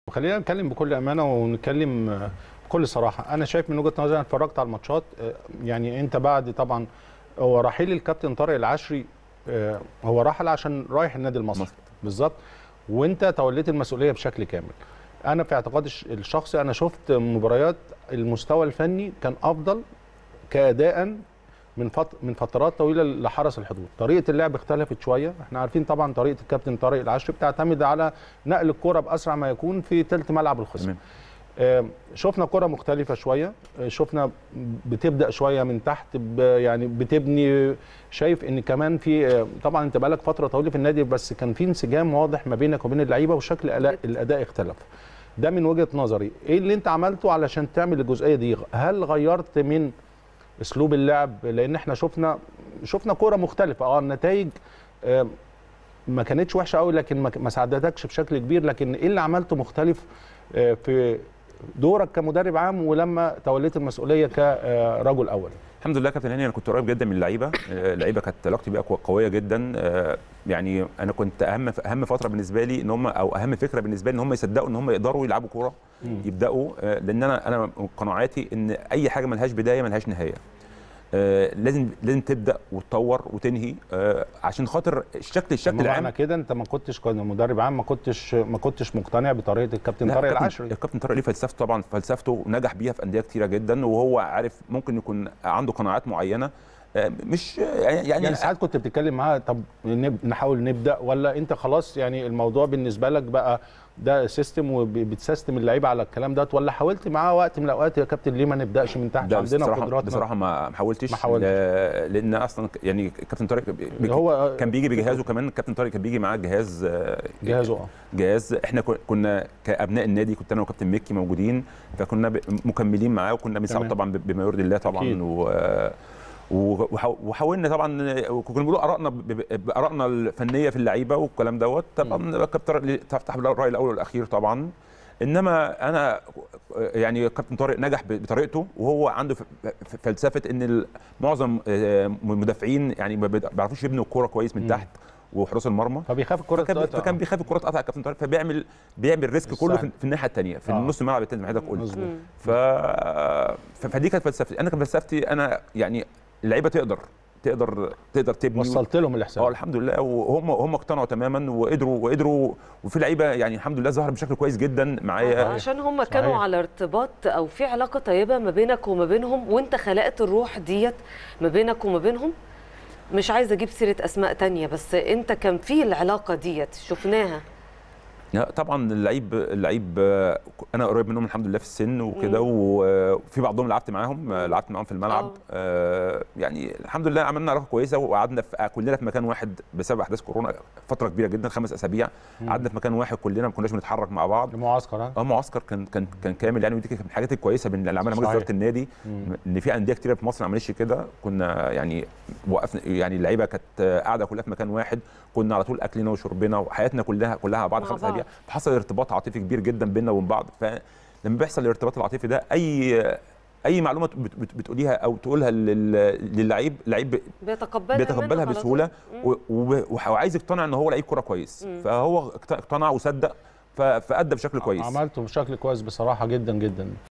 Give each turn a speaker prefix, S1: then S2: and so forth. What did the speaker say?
S1: خلينا نتكلم بكل امانه ونتكلم آه، بكل صراحه انا شايف من وجهه نظري انا اتفرجت على الماتشات آه، يعني انت بعد طبعا هو رحيل الكابتن طارق العشري آه، هو رحل عشان رايح النادي المصري
S2: مصر.
S1: بالظبط وانت توليت المسؤوليه بشكل كامل انا في اعتقادي الش- الشخصي انا شفت مباريات المستوى الفني كان افضل كاداء من فت... من فترات طويله لحرس الحدود طريقه اللعب اختلفت شويه احنا عارفين طبعا طريقه الكابتن طارق العشري بتعتمد على نقل الكره باسرع ما يكون في ثلث ملعب الخصم
S2: تمام
S1: آه، شفنا كرة مختلفة شوية آه، شفنا بتبدأ شوية من تحت ب- يعني بتبني شايف ان كمان في آه، طبعا انت بقالك فترة طويلة في النادي بس كان في انسجام واضح ما بينك وبين اللعيبة وشكل الأداء- الأداء اختلف ده من وجهة نظري ايه اللي انت عملته علشان تعمل الجزئية دي هل غيرت من اسلوب اللعب لان احنا شفنا شفنا كرة مختلفة اه النتائج آه، ما كانتش وحشة قوي لكن ما ما ساعدتكش بشكل كبير لكن ايه اللي عملته مختلف آه، في دورك كمدرب عام ولما توليت المسؤوليه كرجل اول
S2: الحمد لله كابتن هاني انا كنت قريب جدا من اللعيبه آه، اللعيبه كانت علاقتي بيها قويه جدا آه، يعني انا كنت اهم اهم فتره بالنسبه لي ان هم او اهم فكره بالنسبه لي ان هم يصدقوا ان هم يقدروا يلعبوا كوره يبداوا آه، لان انا انا من قناعاتي ان اي حاجه ملهاش بدايه ملهاش نهايه آه، لازم لازم تبدا وتطور وتنهي آه، عشان خاطر الشكل الشكل
S1: معنى
S2: العام
S1: كده انت ما كنتش كنت مدرب عام ما كنتش ما كنتش مقتنع بطريقه الكابتن
S2: لا،
S1: طارق
S2: الكابتن-
S1: العشري
S2: الكابتن طارق ليه فلسفته طبعا فلسفته نجح بيها في انديه كتيره جدا وهو عارف ممكن يكون عنده قناعات معينه آه، مش يعني
S1: يعني, يعني ساعات كنت بتتكلم معاه طب نب- نحاول نبدا ولا انت خلاص يعني الموضوع بالنسبه لك بقى ده سيستم وبتسيستم اللعيبه على الكلام ده ولا حاولت معاه وقت من الاوقات يا كابتن ليه ما نبداش من تحت
S2: ده
S1: عندنا
S2: بصراحه
S1: قدراتنا
S2: بصراحه ما ما حاولتش
S1: ما حاولتش.
S2: لا- لان اصلا ك- يعني الكابتن طارق بي-
S1: اللي هو
S2: كان بيجي بجهازه كمان الكابتن طارق كان بيجي معاه جهاز آه،
S1: جهازه اه
S2: جهاز احنا كن- كنا كابناء النادي كنت انا وكابتن مكي موجودين فكنا ب- مكملين معاه وكنا بنساعد
S1: تمام.
S2: طبعا ب- بما يرضي الله طبعا
S1: أكيد.
S2: و و- وحا- وحاولنا طبعا كنا بنقول ارائنا ب- ب- بارائنا الفنيه في اللعيبه والكلام دوت طبعا كابتن طارق تفتح بالراي الاول والاخير طبعا انما انا يعني كابتن طارق نجح ب- بطريقته وهو عنده ف- ف- فلسفه ان ال- معظم آه، المدافعين يعني ما بيد- بيعرفوش يبنوا الكوره كويس من
S1: مم.
S2: تحت وحراس المرمى
S1: فبيخاف الكره
S2: فكان,
S1: تتقطع.
S2: فكان بيخاف الكره تقطع الكابتن طارق فبيعمل بيعمل ريسك كله في,
S1: السهل.
S2: في الناحيه الثانيه في
S1: آه.
S2: النص الملعب الثاني زي ما حضرتك قلت
S1: مظبوط
S2: ف... ف- فدي كانت فلسفتي انا كانت فلسفتي انا يعني اللعيبه تقدر تقدر تقدر تبني
S1: وصلت لهم
S2: اه
S1: الاحساس
S2: الحمد لله وهم هم اقتنعوا تماما وقدروا وقدروا وفي لعيبه يعني الحمد لله ظهر بشكل كويس جدا معايا
S3: عشان هم كانوا
S1: صحيح.
S3: على ارتباط او في علاقه طيبه ما بينك وما بينهم وانت خلقت الروح ديت ما بينك وما بينهم مش عايزه اجيب سيره اسماء تانية بس انت كان في العلاقه ديت شفناها
S2: لا، طبعا اللعيب اللعيب آه، انا قريب منهم الحمد لله في السن وكده وفي بعضهم لعبت معاهم آه، لعبت معاهم في الملعب
S3: آه.
S2: آه، يعني الحمد لله عملنا علاقه كويسه وقعدنا في كلنا في مكان واحد بسبب احداث كورونا فتره كبيره جدا خمس اسابيع قعدنا في مكان واحد كلنا ما كناش بنتحرك مع بعض
S1: المعسكر ها
S2: اه معسكر كان كان كان كامل يعني ودي كانت من الحاجات الكويسه بين اللي عملها مجلس
S1: صحيح.
S2: اداره النادي
S1: مم.
S2: ان في انديه كتيره في مصر ما عملتش كده كنا يعني وقفنا يعني اللعيبه كانت قاعده كلها في مكان واحد كنا على طول اكلنا وشربنا وحياتنا كلها كلها مع بعض
S3: مع
S2: خمس
S3: بعض.
S2: اسابيع فحصل ارتباط عاطفي كبير جدا بيننا وبين بعض فلما بيحصل الارتباط العاطفي ده اي اي معلومه بت- بت- بتقوليها او تقولها لل- للعيب لعيب
S3: بيتقبلها
S2: بيتقبلها
S3: منك على
S2: بسهوله
S3: طول.
S2: و- و- وعايز يقتنع ان هو لعيب كوره كويس فهو اقتنع وصدق ف- فادى بشكل كويس
S1: عملته بشكل كويس بصراحه جدا جدا